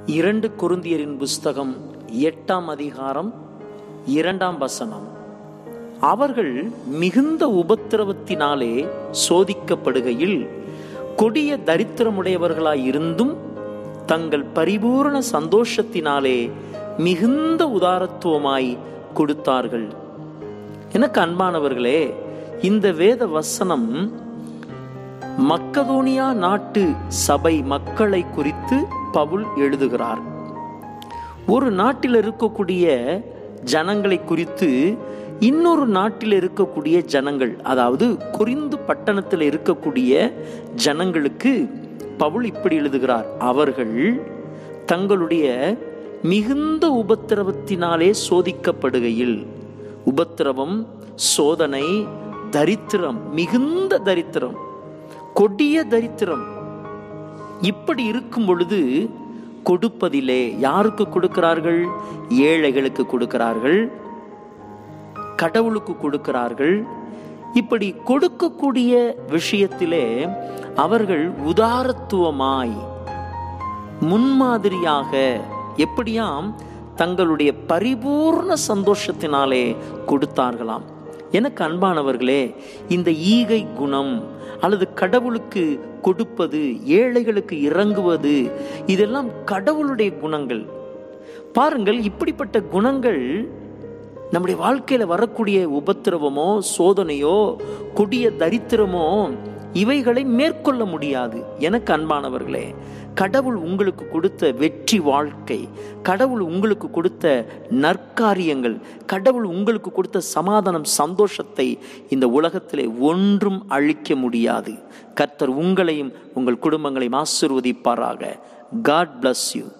இரண்டு குருந்தியரின் புஸ்தகம் எட்டாம் அதிகாரம் இரண்டாம் வசனம் அவர்கள் மிகுந்த உபத்திரவத்தினாலே சோதிக்கப்படுகையில் கொடிய தரித்திரமுடையவர்களாய் இருந்தும் தங்கள் பரிபூரண சந்தோஷத்தினாலே மிகுந்த உதாரத்துவமாய் கொடுத்தார்கள் எனக்கு அன்பானவர்களே இந்த வேத வசனம் மக்கதோனியா நாட்டு சபை மக்களை குறித்து பவுல் எழுதுகிறார் ஒரு நாட்டில் இருக்கக்கூடிய ஜனங்களை குறித்து இன்னொரு நாட்டில் இருக்கக்கூடிய ஜனங்கள் அதாவது குறிந்து பட்டணத்தில் இருக்கக்கூடிய ஜனங்களுக்கு பவுல் இப்படி எழுதுகிறார் அவர்கள் தங்களுடைய மிகுந்த உபத்திரவத்தினாலே சோதிக்கப்படுகையில் உபத்திரவம் சோதனை தரித்திரம் மிகுந்த தரித்திரம் கொடிய தரித்திரம் இப்படி இருக்கும் பொழுது கொடுப்பதிலே யாருக்கு கொடுக்கிறார்கள் ஏழைகளுக்கு கொடுக்கிறார்கள் கடவுளுக்கு கொடுக்கிறார்கள் இப்படி கொடுக்கக்கூடிய விஷயத்திலே அவர்கள் உதாரத்துவமாய் முன்மாதிரியாக எப்படியாம் தங்களுடைய பரிபூர்ண சந்தோஷத்தினாலே கொடுத்தார்களாம் எனக்கு அன்பானவர்களே இந்த ஈகை குணம் அல்லது கடவுளுக்கு கொடுப்பது ஏழைகளுக்கு இறங்குவது இதெல்லாம் கடவுளுடைய குணங்கள் பாருங்கள் இப்படிப்பட்ட குணங்கள் நம்முடைய வாழ்க்கையில வரக்கூடிய உபத்திரவமோ சோதனையோ கொடிய தரித்திரமோ இவைகளை மேற்கொள்ள முடியாது எனக்கு அன்பானவர்களே கடவுள் உங்களுக்கு கொடுத்த வெற்றி வாழ்க்கை கடவுள் உங்களுக்கு கொடுத்த நற்காரியங்கள் கடவுள் உங்களுக்கு கொடுத்த சமாதானம் சந்தோஷத்தை இந்த உலகத்திலே ஒன்றும் அழிக்க முடியாது கர்த்தர் உங்களையும் உங்கள் குடும்பங்களையும் ஆசிர்வதிப்பாராக காட் bless யூ